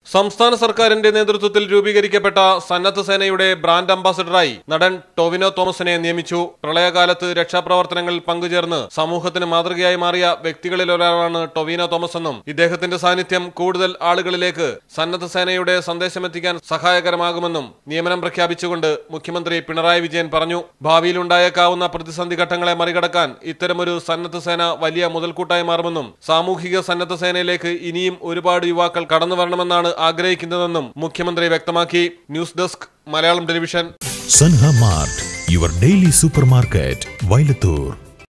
സംസ്ഥാന സർക്കാരിന്റെ നേതൃത്വത്തിൽ രൂപീകരിക്കപ്പെട്ട സന്നദ്ധ സേനയുടെ ബ്രാൻഡ് അംബാസഡറായി നടൻ ടൊവിനോ തോമസിനെ നിയമിച്ചു പ്രളയകാലത്ത് രക്ഷാപ്രവർത്തനങ്ങളിൽ പങ്കുചേർന്ന് സമൂഹത്തിന് മാതൃകയായി മാറിയ വ്യക്തികളിൽ ഒരാളാണ് ടൊവിനോ തോമസ് എന്നും ഇദ്ദേഹത്തിന്റെ സാന്നിധ്യം കൂടുതൽ ആളുകളിലേക്ക് സന്നദ്ധ സേനയുടെ സന്ദേശമെത്തിക്കാൻ സഹായകരമാകുമെന്നും നിയമനം പ്രഖ്യാപിച്ചുകൊണ്ട് മുഖ്യമന്ത്രി പിണറായി വിജയൻ പറഞ്ഞു ഭാവിയിൽ ഉണ്ടായേക്കാവുന്ന പ്രതിസന്ധി ഘട്ടങ്ങളെ മറികടക്കാൻ ഇത്തരമൊരു സന്നദ്ധ സേന വലിയ മുതൽക്കൂട്ടായി മാറുമെന്നും സാമൂഹിക സന്നദ്ധ സേനയിലേക്ക് ഇനിയും ഒരുപാട് യുവാക്കൾ കടന്നു വരണമെന്നാണ് ആഗ്രഹിക്കുന്നതെന്നും മുഖ്യമന്ത്രി വ്യക്തമാക്കി news desk Malayalam television Sanha mart your daily super market Vailathur